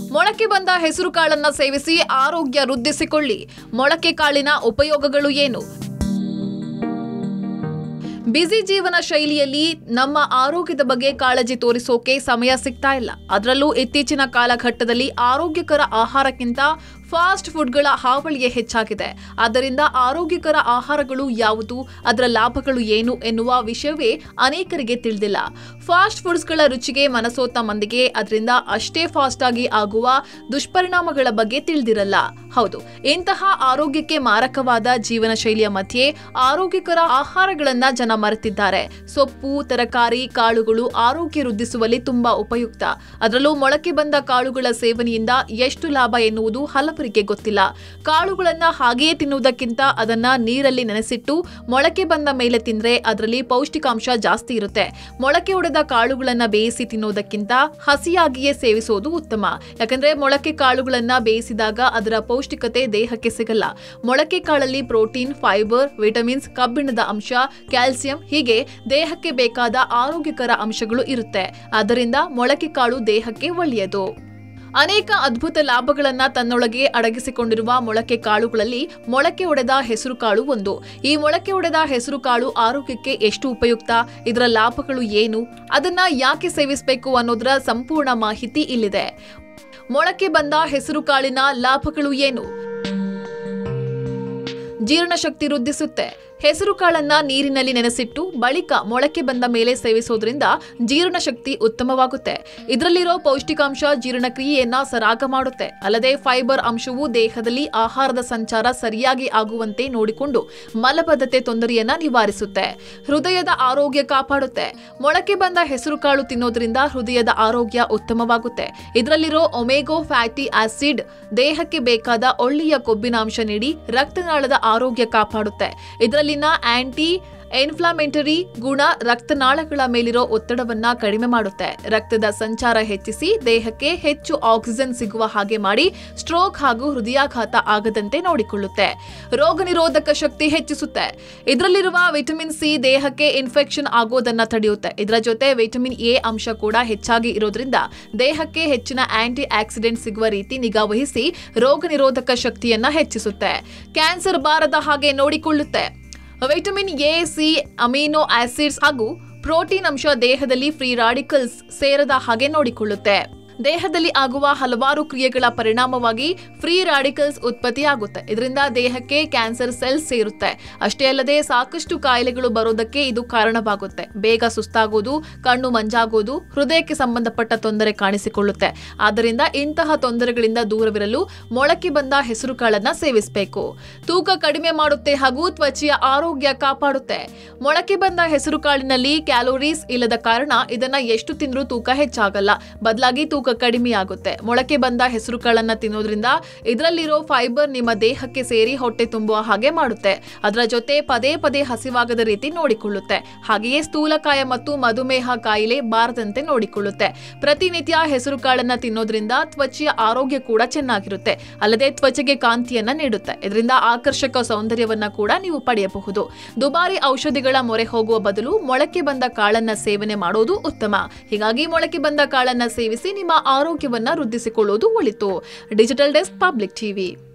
ಮೊಳಕೆ ಬಂದ ಹೆಸರು ಕಾಳನ್ನ ಸೇವಿಸಿ ಆರೋಗ್ಯ ವೃದ್ಧಿಸಿಕೊಳ್ಳಿ ಮೊಳಕೆ ಕಾಳಿನ ಉಪಯೋಗಗಳು ಏನು ಬ್ಯುಸಿ ಜೀವನ ಶೈಲಿಯಲ್ಲಿ ನಮ್ಮ ಆರೋಗ್ಯದ ಬಗ್ಗೆ ಕಾಳಜಿ ತೋರಿಸೋಕೆ ಸಮಯ ಸಿಗ್ತಾ ಇಲ್ಲ ಅದರಲ್ಲೂ ಇತ್ತೀಚಿನ ಕಾಲಘಟ್ಟದಲ್ಲಿ ಆರೋಗ್ಯಕರ ಆಹಾರಕ್ಕಿಂತ ಫಾಸ್ಟ್ ಫುಡ್ಗಳ ಹಾವಳಿಯೇ ಹೆಚ್ಚಾಗಿದೆ ಆದ್ದರಿಂದ ಆರೋಗ್ಯಕರ ಆಹಾರಗಳು ಯಾವುದು ಅದರ ಲಾಭಗಳು ಏನು ಎನ್ನುವ ವಿಷಯವೇ ಅನೇಕರಿಗೆ ತಿಳಿದಿಲ್ಲ ಫಾಸ್ಟ್ ಫುಡ್ಸ್ಗಳ ರುಚಿಗೆ ಮನಸೋತ ಮಂದಿಗೆ ಅದರಿಂದ ಅಷ್ಟೇ ಫಾಸ್ಟ್ ಆಗಿ ಆಗುವ ದುಷ್ಪರಿಣಾಮಗಳ ಬಗ್ಗೆ ತಿಳಿದಿರಲ್ಲ ಹೌದು ಇಂತಹ ಆರೋಗ್ಯಕ್ಕೆ ಮಾರಕವಾದ ಜೀವನ ಶೈಲಿಯ ಮಧ್ಯೆ ಆರೋಗ್ಯಕರ ಆಹಾರಗಳನ್ನ ಜನ ಮರೆತಿದ್ದಾರೆ ಸೊಪ್ಪು ತರಕಾರಿ ಕಾಳುಗಳು ಆರೋಗ್ಯ ವೃದ್ಧಿಸುವಲ್ಲಿ ತುಂಬಾ ಉಪಯುಕ್ತ ಅದರಲ್ಲೂ ಮೊಳಕೆ ಬಂದ ಕಾಳುಗಳ ಸೇವನೆಯಿಂದ ಎಷ್ಟು ಲಾಭ ಎನ್ನುವುದು ಹಲವರಿಗೆ ಗೊತ್ತಿಲ್ಲ ಕಾಳುಗಳನ್ನ ಹಾಗೆಯೇ ತಿನ್ನುವುದಕ್ಕಿಂತ ಅದನ್ನ ನೀರಲ್ಲಿ ನೆನೆಸಿಟ್ಟು ಮೊಳಕೆ ಬಂದ ಮೇಲೆ ತಿಂದ್ರೆ ಅದರಲ್ಲಿ ಪೌಷ್ಟಿಕಾಂಶ ಜಾಸ್ತಿ ಇರುತ್ತೆ ಮೊಳಕೆ ಒಡೆದ ಕಾಳುಗಳನ್ನ ಬೇಯಿಸಿ ತಿನ್ನೋದಕ್ಕಿಂತ ಹಸಿಯಾಗಿಯೇ ಸೇವಿಸೋದು ಉತ್ತಮ ಯಾಕಂದ್ರೆ ಮೊಳಕೆ ಕಾಳುಗಳನ್ನ ಬೇಯಿಸಿದಾಗ ಅದರ ಪೌಷ್ಟಿಕತೆ ದೇಹಕ್ಕೆ ಸಿಗಲ್ಲ ಮೊಳಕೆ ಕಾಳಲ್ಲಿ ಪ್ರೋಟೀನ್ ಫೈಬರ್ ವಿಟಮಿನ್ಸ್ ಕಬ್ಬಿಣದ ಅಂಶ ಕ್ಯಾಲ್ಸಿಯಂ ಹೀಗೆ ದೇಹಕ್ಕೆ ಬೇಕಾದ ಆರೋಗ್ಯಕರ ಅಂಶಗಳು ಇರುತ್ತೆ ಆದ್ದರಿಂದ ಮೊಳಕೆ ಕಾಳು ದೇಹಕ್ಕೆ ಒಳ್ಳೆಯದು ಅನೇಕ ಅದ್ಭುತ ಲಾಭಗಳನ್ನ ತನ್ನೊಳಗೆ ಅಡಗಿಸಿಕೊಂಡಿರುವ ಮೊಳಕೆ ಕಾಳುಗಳಲ್ಲಿ ಮೊಳಕೆ ಒಡೆದ ಹೆಸರು ಕಾಳು ಒಂದು ಈ ಮೊಳಕೆ ಒಡೆದ ಹೆಸರು ಕಾಳು ಆರೋಗ್ಯಕ್ಕೆ ಎಷ್ಟು ಉಪಯುಕ್ತ ಇದರ ಲಾಭಗಳು ಏನು ಅದನ್ನ ಯಾಕೆ ಸೇವಿಸಬೇಕು ಅನ್ನೋದರ ಸಂಪೂರ್ಣ ಮಾಹಿತಿ ಇಲ್ಲಿದೆ ಮೊಳಕೆ ಬಂದ ಹೆಸರು ಕಾಳಿನ ಲಾಭಗಳು ಏನು ಜೀರ್ಣಶಕ್ತಿ ವೃದ್ಧಿಸುತ್ತೆ ಹೆಸರು ಕಾಳನ್ನ ನೀರಿನಲ್ಲಿ ನೆನೆಸಿಟ್ಟು ಬಳಿಕ ಮೊಳಕೆ ಬಂದ ಮೇಲೆ ಸೇವಿಸೋದ್ರಿಂದ ಜೀರ್ಣಶಕ್ತಿ ಉತ್ತಮವಾಗುತ್ತೆ ಇದರಲ್ಲಿರೋ ಪೌಷ್ಟಿಕಾಂಶ ಜೀರ್ಣಕ್ರಿಯೆಯನ್ನ ಸರಾಗ ಮಾಡುತ್ತೆ ಅಲ್ಲದೆ ಫೈಬರ್ ಅಂಶವು ದೇಹದಲ್ಲಿ ಆಹಾರದ ಸಂಚಾರ ಸರಿಯಾಗಿ ಆಗುವಂತೆ ನೋಡಿಕೊಂಡು ಮಲಬದ್ಧತೆ ತೊಂದರೆಯನ್ನ ನಿವಾರಿಸುತ್ತೆ ಹೃದಯದ ಆರೋಗ್ಯ ಕಾಪಾಡುತ್ತೆ ಮೊಳಕೆ ಬಂದ ಹೆಸರು ಕಾಳು ತಿನ್ನೋದ್ರಿಂದ ಹೃದಯದ ಆರೋಗ್ಯ ಉತ್ತಮವಾಗುತ್ತೆ ಇದರಲ್ಲಿರೋ ಒಮೆಗೋ ಫ್ಯಾಟಿ ಆಸಿಡ್ ದೇಹಕ್ಕೆ ಬೇಕಾದ ಒಳ್ಳೆಯ ಕೊಬ್ಬಿನಾಂಶ ನೀಡಿ ರಕ್ತನಾಳದ ಆರೋಗ್ಯ ಕಾಪಾಡುತ್ತೆ ಇದರಲ್ಲಿನ ಆಂಟಿ ಇನ್ಫ್ಲಾಮೆಂಟರಿ ಗುಣ ರಕ್ತನಾಳಗಳ ಮೇಲಿರೋ ಒತ್ತಡವನ್ನ ಕಡಿಮೆ ಮಾಡುತ್ತೆ ರಕ್ತದ ಸಂಚಾರ ಹೆಚ್ಚಿಸಿ ದೇಹಕ್ಕೆ ಹೆಚ್ಚು ಆಕ್ಸಿಜನ್ ಸಿಗುವ ಹಾಗೆ ಮಾಡಿ ಸ್ಟ್ರೋಕ್ ಹಾಗೂ ಹೃದಯಾಘಾತ ಆಗದಂತೆ ನೋಡಿಕೊಳ್ಳುತ್ತೆ ರೋಗ ನಿರೋಧಕ ಶಕ್ತಿ ಹೆಚ್ಚಿಸುತ್ತೆ ಇದರಲ್ಲಿರುವ ವಿಟಮಿನ್ ಸಿ ದೇಹಕ್ಕೆ ಇನ್ಫೆಕ್ಷನ್ ಆಗೋದನ್ನ ತಡೆಯುತ್ತೆ ಇದರ ಜೊತೆ ವಿಟಮಿನ್ ಎ ಅಂಶ ಕೂಡ ಹೆಚ್ಚಾಗಿ ಇರೋದ್ರಿಂದ ದೇಹಕ್ಕೆ ಹೆಚ್ಚಿನ ಆಂಟಿ ಆಕ್ಸಿಡೆಂಟ್ ಸಿಗುವ ರೀತಿ ನಿಗಾ ವಹಿಸಿ ರೋಗ ನಿರೋಧಕ ಶಕ್ತಿಯನ್ನ ಹೆಚ್ಚಿಸುತ್ತೆ ಕ್ಯಾನ್ಸರ್ ಬಾರದ ಹಾಗೆ ನೋಡಿಕೊಳ್ಳುತ್ತೆ vitamin A C amino acids ಹಾಗೂ ಪ್ರೋಟೀನ್ ಅಂಶ ದೇಹದಲ್ಲಿ ಫ್ರೀ ರಾಡಿಕಲ್ಸ್ ಸೇರದ ಹಾಗೆ ನೋಡಿಕೊಳ್ಳುತ್ತೆ ದೇಹದಲ್ಲಿ ಆಗುವ ಹಲವಾರು ಕ್ರಿಯೆಗಳ ಪರಿಣಾಮವಾಗಿ ಫ್ರೀ ರಾಡಿಕಲ್ಸ್ ಉತ್ಪತ್ತಿಯಾಗುತ್ತೆ ಇದರಿಂದ ದೇಹಕ್ಕೆ ಕ್ಯಾನ್ಸರ್ ಸೆಲ್ಸ್ ಸೇರುತ್ತೆ ಅಷ್ಟೇ ಅಲ್ಲದೆ ಸಾಕಷ್ಟು ಕಾಯಿಲೆಗಳು ಬರೋದಕ್ಕೆ ಇದು ಕಾರಣವಾಗುತ್ತೆ ಬೇಗ ಸುಸ್ತಾಗೋದು ಕಣ್ಣು ಮಂಜಾಗೋದು ಹೃದಯಕ್ಕೆ ಸಂಬಂಧಪಟ್ಟ ತೊಂದರೆ ಕಾಣಿಸಿಕೊಳ್ಳುತ್ತೆ ಆದ್ದರಿಂದ ಇಂತಹ ತೊಂದರೆಗಳಿಂದ ದೂರವಿರಲು ಮೊಳಕೆ ಬಂದ ಹೆಸರು ಕಾಳನ್ನ ಸೇವಿಸಬೇಕು ತೂಕ ಕಡಿಮೆ ಮಾಡುತ್ತೆ ಹಾಗೂ ತ್ವಚೆಯ ಆರೋಗ್ಯ ಕಾಪಾಡುತ್ತೆ ಮೊಳಕೆ ಬಂದ ಹೆಸರು ಕಾಳಿನಲ್ಲಿ ಕ್ಯಾಲೋರೀಸ್ ಇಲ್ಲದ ಕಾರಣ ಇದನ್ನ ಎಷ್ಟು ತಿಂದ್ರೂ ತೂಕ ಹೆಚ್ಚಾಗಲ್ಲ ಬದಲಾಗಿ ತೂಕ ಕಡಿಮೆ ಆಗುತ್ತೆ ಮೊಳಕೆ ಬಂದ ಹೆಸರು ಕಾಳನ್ನ ತಿನ್ನೋದ್ರಿಂದ ಇದರಲ್ಲಿರೋ ಫೈಬರ್ ನಿಮ್ಮ ದೇಹಕ್ಕೆ ಸೇರಿ ಹೊಟ್ಟೆ ತುಂಬುವ ಹಾಗೆ ಮಾಡುತ್ತೆ ಅದರ ಜೊತೆ ಪದೇ ಪದೇ ಹಸಿವಾಗದ ರೀತಿ ನೋಡಿಕೊಳ್ಳುತ್ತೆ ಹಾಗೆಯೇ ಸ್ಥೂಲಕಾಯ ಮತ್ತು ಮಧುಮೇಹ ಕಾಯಿಲೆ ಬಾರದಂತೆ ನೋಡಿಕೊಳ್ಳುತ್ತೆ ಪ್ರತಿನಿತ್ಯ ಹೆಸರು ಕಾಳನ್ನ ತಿನ್ನೋದ್ರಿಂದ ತ್ವಚೆಯ ಆರೋಗ್ಯ ಕೂಡ ಚೆನ್ನಾಗಿರುತ್ತೆ ಅಲ್ಲದೆ ತ್ವಚೆಗೆ ಕಾಂತಿಯನ್ನ ನೀಡುತ್ತೆ ಇದರಿಂದ ಆಕರ್ಷಕ ಸೌಂದರ್ಯವನ್ನ ಕೂಡ ನೀವು ಪಡೆಯಬಹುದು ದುಬಾರಿ ಔಷಧಿಗಳ ಮೊರೆ ಹೋಗುವ ಬದಲು ಮೊಳಕೆ ಬಂದ ಕಾಳನ್ನ ಸೇವನೆ ಮಾಡೋದು ಉತ್ತಮ ಹೀಗಾಗಿ ಮೊಳಕೆ ಬಂದ ಕಾಳನ್ನ ಸೇವಿಸಿ ನಿಮ್ಮ ಆರೋಗ್ಯವನ್ನ ವೃದ್ಧಿಸಿಕೊಳ್ಳುವುದು ಒಳಿತು ಡಿಜಿಟಲ್ ಡೆಸ್ಕ್ ಪಬ್ಲಿಕ್ ಟಿವಿ